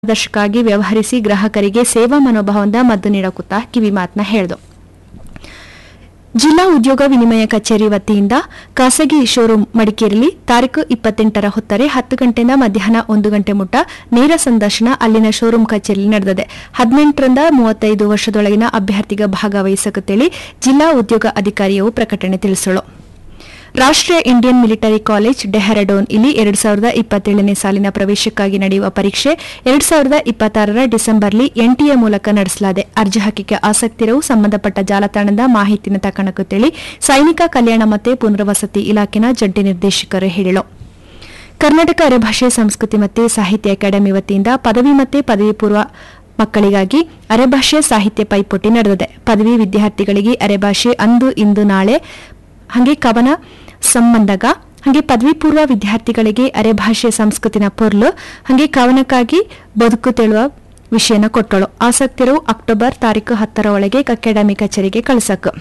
ಪಾರದರ್ಶಕವಾಗಿ ವ್ಯವಹರಿಸಿ ಗ್ರಾಹಕರಿಗೆ ಸೇವಾ ಮನೋಭಾವದಿಂದ ಮದ್ದು ನೀಡಕುತ್ತಾ ಕಿವಿ ಮಾತನ್ನ ಹೇಳ್ದು ಜಿಲ್ಲಾ ಉದ್ಯೋಗ ವಿನಿಮಯ ಕಚೇರಿ ವತಿಯಿಂದ ಖಾಸಗಿ ಶೋರೂಂ ಮಡಿಕೇರಿಯಲ್ಲಿ ತಾರೀಕು ಇಪ್ಪತ್ತೆಂಟರ ಹೊತ್ತರೆ ಹತ್ತು ಗಂಟೆಯಿಂದ ಮಧ್ಯಾಹ್ನ ಒಂದು ಗಂಟೆ ಮುಟ್ಟ ನೇರ ಸಂದರ್ಶನ ಅಲ್ಲಿನ ಶೋರೂಂ ಕಚೇರಿಯಲ್ಲಿ ನಡೆದಿದೆ ಹದಿನೆಂಟರಿಂದ ಮೂವತ್ತೈದು ವರ್ಷದೊಳಗಿನ ಅಭ್ಯರ್ಥಿಗ ಭಾಗವಹಿಸಕತ್ತೇಳಿ ಜಿಲ್ಲಾ ಉದ್ಯೋಗ ಅಧಿಕಾರಿಯು ಪ್ರಕಟಣೆ ತಿಳಿಸಳು ರಾಷ್ಟ್ರೀಯ ಇಂಡಿಯನ್ ಮಿಲಿಟರಿ ಕಾಲೇಜ್ ಡೆಹ್ರಾಡೂನ್ ಇಲ್ಲಿ ಎರಡ್ ಸಾವಿರದ ಇಪ್ಪತ್ತೇಳನೇ ಸಾಲಿನ ಪ್ರವೇಶಕ್ಕಾಗಿ ನಡೆಯುವ ಪರೀಕ್ಷೆ ಎರಡ್ ಸಾವಿರದ ಇಪ್ಪತ್ತಾರರ ಡಿಸೆಂಬರ್ಲಿ ಎನ್ಟಿಎ ಮೂಲಕ ನಡೆಸಲಾದೆ ಅರ್ಜಿ ಹಾಕಿಕೆ ಆಸಕ್ತಿರವು ಸಂಬಂಧಪಟ್ಟ ಜಾಲತಾಣದ ಮಾಹಿತಿನ ತಕಣಕುತ್ತೇಳಿ ಸೈನಿಕ ಕಲ್ಯಾಣ ಮತ್ತು ಪುನರ್ವಸತಿ ಇಲಾಖೆನ ಜಂಟಿ ನಿರ್ದೇಶಕರು ಹೇಳಿದರು ಕರ್ನಾಟಕ ಅರೆಭಾಷೆ ಸಂಸ್ಕೃತಿ ಮತ್ತು ಸಾಹಿತ್ಯ ಅಕಾಡೆಮಿ ವತಿಯಿಂದ ಪದವಿ ಮತ್ತು ಪದವಿ ಪೂರ್ವ ಮಕ್ಕಳಿಗಾಗಿ ಅರೆಭಾಷೆ ಸಾಹಿತ್ಯ ಪೈಪೋಟಿ ನಡೆದಿದೆ ಪದವಿ ವಿದ್ಯಾರ್ಥಿಗಳಿಗೆ ಅರೆಭಾಷೆ ಅಂದು ಇಂದು ನಾಳೆ ಹಾಗೆ ಕವನ ಸಂಬಂಧಗ ಹಾಗೆ ಪದವಿ ಪೂರ್ವ ವಿದ್ಯಾರ್ಥಿಗಳಿಗೆ ಅರೆಭಾಷೆ ಸಂಸ್ಕೃತಿನ ಪೊರ್ಲು ಹಾಗೆ ಕವನಕ್ಕಾಗಿ ಬದುಕು ತೆಳುವ ವಿಷಯನ ಕೊಟ್ಟಳು ಆಸಕ್ತಿರು ಅಕ್ಟೋಬರ್ ತಾರೀಕು ಹತ್ತರ ಒಳಗೆ ಅಕಾಡೆಮಿ ಕಚೇರಿಗೆ ಕಳಿಸಕ್